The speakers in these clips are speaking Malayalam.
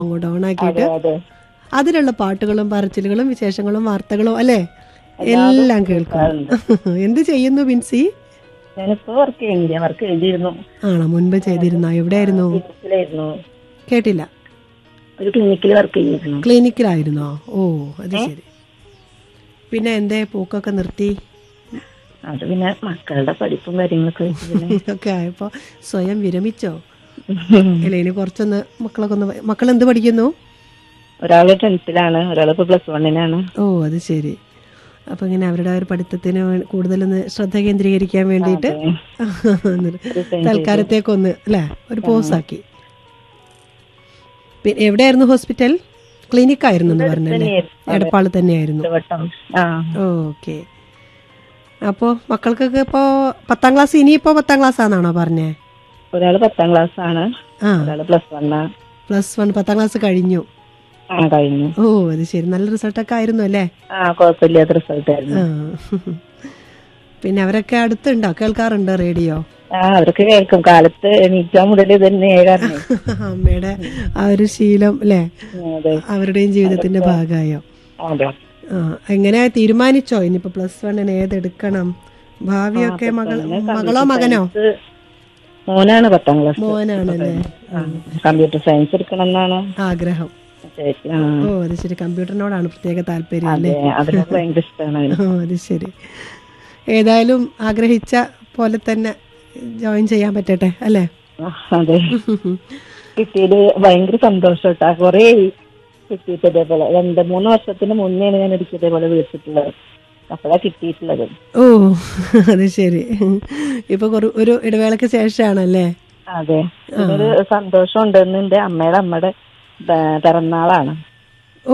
അങ്ങോട്ട് ഓണാക്കിയിട്ട് അതെ അതിലുള്ള പാട്ടുകളും പറച്ചിലുകളും വിശേഷങ്ങളും വാർത്തകളും അല്ലേ എല്ലാം കേൾക്കും എന്ത് ചെയ്യുന്നു ബിൻസി ഞാനിപ്പോ വർക്ക് ചെയ്യുന്നില്ല വർക്ക് ചെയ്തിരുന്നു ആണോ മുൻപ് ചെയ്തിരുന്നോ എവിടെയായിരുന്നു ക്ലിനിക്കിലായിരുന്നു കേട്ടില്ല ഒരു ക്ലിനിക്കിൽ വർക്ക് ചെയ്തിരുന്നു ക്ലിനിക്കിലായിരുന്നോ ഓ അത് ശരി പിന്നെ എന്തേ പൂക്കൊക്കെ നിർത്തി അത് പിന്നെ മക്കളുടെ പഠിപ്പും കാര്യങ്ങളൊക്കെ വെച്ച് പിന്നെ ഒക്കെ ആയപ്പോ സ്വയം വിരമിച്ചോ അല്ല ഇനി കുറച്ചൊന്ന് മക്കളൊക്കെ ഒന്ന് വ- മക്കൾ എന്ത് പഠിക്കുന്നു ഒരാള് ടെൻത്തിലാണ് ഒരാളിപ്പോ പ്ലസ് വണ്ണിനാണ് ഓ അത് ശരി അപ്പൊ ഇങ്ങനെ അവരുടെ ഒരു പഠിത്തത്തിന് വേ- കൂടുതലൊന്ന് ശ്രദ്ധ കേന്ദ്രീകരിക്കാൻ വേണ്ടിയിട്ട് തൽക്കാലത്തേക്കൊന്ന് അല്ലേ ഒരു പോസാക്കി പിന്നെ എവിടെയായിരുന്നു ഹോസ്പിറ്റൽ ക്ലിനിക് ആയിരുന്നു എന്ന് പറഞ്ഞല്ലേ എടപ്പാള് തന്നെയായിരുന്നു വട്ടം ആ ഓക്കെ അപ്പോ മക്കൾക്കൊക്കെ ഇപ്പോ പത്താം ക്ലാസ് ഇനിയിപ്പോ പത്താം ക്ലാസ് ആണെന്നാണോ പറഞ്ഞേ ഒരാള് പത്താം ക്ലാസ് ആണ് ആ ഒരാള് പ്ലസ് വണ്ണാ പ്ലസ് വൺ പത്താം ക്ലാസ് കഴിഞ്ഞു ആ കഴിഞ്ഞു ഓ അത് ശരി നല്ല റിസൾട്ടൊക്കെ ആയിരുന്നു അല്ലേ ആ കുഴപ്പമില്ലാത്ത റിസൾട്ട് ആയിരുന്നു ആ പിന്നെ അവരൊക്കെ അടുത്തുണ്ടോ കേൾക്കാറുണ്ടോ റേഡിയോ ആ അവർക്ക് കേൾക്കും കാലത്ത് എണീക്കാൻ മുതൽ തന്നെ കാരണം അമ്മയുടെ ആ ഒരു ശീലം അല്ലേ അതെ അവരുടെയും ജീവിതത്തിന്റെ ഭാഗമായോ അതെ ആ എങ്ങനെയാ തീരുമാനിച്ചോ ഇനിയിപ്പോ പ്ലസ് വണ്ണിന് ഏതെടുക്കണം ഭാവിയൊക്കെ മകൾ മകളോ മകനോ ഇത് മോനാണ് പത്താം ക്ലാസ് മോനാണല്ലേ കമ്പ്യൂട്ടർ സയൻസ് എടുക്കണം എന്നാണ് ആഗ്രഹം ചേച്ചി ആ ഓ അത് ശരി കമ്പ്യൂട്ടറിനോടാണ് പ്രത്യേക താല്പര്യം അല്ലേ അതെ അതിനോട് ഭയങ്കര ഇഷ്ടമാണ് അവന് ഓ അത് ശരി ഏതായാലും ആഗ്രഹിച്ച പോലെ തന്നെ ജോയിൻ ചെയ്യാൻ പറ്റട്ടെ അല്ലേ ആ, അതെ കിട്ടിയത് ഭയങ്കര സന്തോഷം കേട്ടാ കൊറേ കിട്ടിയിട്ട് ഇതേപോലെ രണ്ട് മൂന്ന് വർഷത്തിന് മുന്നെയാണ് ഞാൻ ഒരിക്കൽ ഇതേപോലെ വിളിച്ചിട്ടുള്ളത് അപ്പോഴാ കിട്ടിയിട്ടുള്ളത് ഓ അത് ശരി ഇപ്പൊ കുറു- ഒരു ഇടവേളക്ക് ശേഷമാണല്ലേ അതെ ഒരു സന്തോഷം ഉണ്ടെന്ന് എന്റെ അമ്മയുടെ അമ്മയുടെ പ- പിറന്നാളാണ് ഓ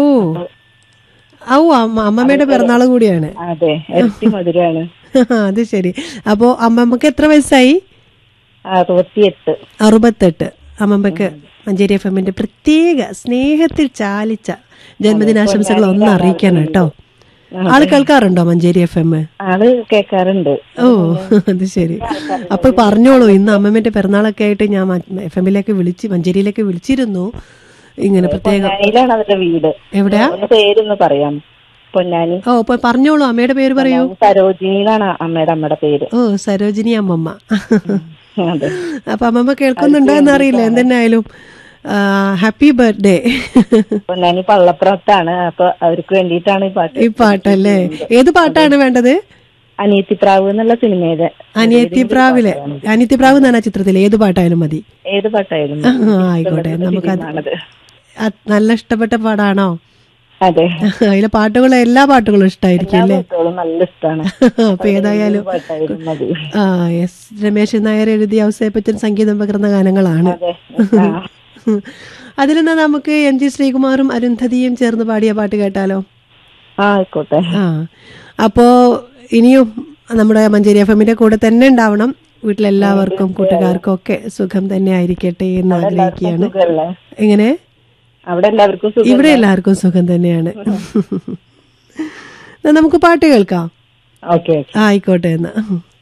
ഔ അമ്മ അമ്മമ്മയുടെ പിറന്നാൾ കൂടിയാണ് അതെ ഇരട്ടി മധുരമാണ് അത് ശരി അപ്പോ അമ്മമ്മക്ക് എത്ര വയസ്സായി അറുപത്തിയെട്ട് അറുപത്തെട്ട് അമ്മമ്മക്ക് മഞ്ചേരി എഫ് എമ്മിന്റെ പ്രത്യേക സ്നേഹത്തിൽ ചാലിച്ച ജന്മദിനാശംസകൾ ഒന്ന് അറിയിക്കണം കേട്ടോ ആള് കേൾക്കാറുണ്ടോ മഞ്ചേരി എഫ് എം ആള് കേൾക്കാറുണ്ട് ഓ അത് ശരി അപ്പൊ പറഞ്ഞോളൂ ഇന്ന് അമ്മമ്മന്റെ പിറന്നാളൊക്കെ ആയിട്ട് ഞാൻ എഫ് എമ്മിലേക്ക് വിളിച്ച് മഞ്ചേരിയിലേക്ക് വിളിച്ചിരുന്നു ഇങ്ങനെ പ്രത്യേകം പൊന്നാനിയിലാണ് അവരുടെ വീട് എവിടെയാ ഒന്ന് പേരൊന്ന് പറയാം പൊന്നാനി ഓ ഇപ്പൊ പറഞ്ഞോളൂ അമ്മയുടെ പേര് പറയൂ സരോജിനി എന്നാണ് അമ്മയുടെ അമ്മയുടെ പേര് ഓ സരോജിനി അമ്മമ്മ അതെ അപ്പൊ അമ്മമ്മ കേൾക്കുന്നുണ്ടോ എന്നറിയില്ല എന്തെന്നായാലും ഹാപ്പി ബർത്ത്ഡേ പൊന്നാനി പള്ളപ്പുറത്താണ് അപ്പൊ അവർക്ക് വേണ്ടിയിട്ടാണ് ഈ പാട്ട് ഈ പാട്ടല്ലേ ഏത് പാട്ടാണ് വേണ്ടത് അനിയത്തിപ്രാവ് എന്നുള്ള സിനിമയുടെ അനിയത്തിപ്രാവിലെ അനിയത്തിപ്രാവ് എന്നാണ് ആ ചിത്രത്തിൽ ഏത് പാട്ടായാലും മതി ഏത് പാട്ടായാലും ആ, ആയിക്കോട്ടെ നമുക്കത് ആണത് അത് നല്ല ഇഷ്ടപ്പെട്ട പാടാണോ അതെ അതിലെ പാട്ടുകളും എല്ലാ പാട്ടുകളും ഇഷ്ടമായിരിക്കും അല്ലേ പാട്ടുകളും നല്ല ഇഷ്ടമാണ് അപ്പൊ ഏതായാലും പാട്ടായാലും മതി ആ എസ് രമേശൻ നായർ എഴുതിയ ഔസേപ്പച്ചൻ സംഗീതം പകർന്ന ഗാനങ്ങളാണ് അതെ ആ. അതിലെന്നാ നമുക്ക് എം ജി ശ്രീകുമാറും അരുന്ധതിയും ചേർന്ന് പാടിയ പാട്ട് കേട്ടാലോ ആ ആയിക്കോട്ടെ ആ അപ്പോ ഇനിയും നമ്മുടെ മഞ്ചേരി എഫ് എമ്മിന്റെ കൂടെ തന്നെ ഉണ്ടാവണം വീട്ടിലെല്ലാവർക്കും കൂട്ടുകാർക്കും ഒക്കെ സുഖം തന്നെ ആയിരിക്കട്ടെ എന്ന് ആഗ്രഹിക്കുകയാണ് സുഖല്ലേ എങ്ങനെ അവിടെ എല്ലാവർക്കും സുഖം ഇവിടെ എല്ലാവർക്കും സുഖം തന്നെയാണ് എന്നാ നമുക്ക് പാട്ട് കേൾക്കാം ഓക്കെ ആയിക്കോട്ടെ എന്നാ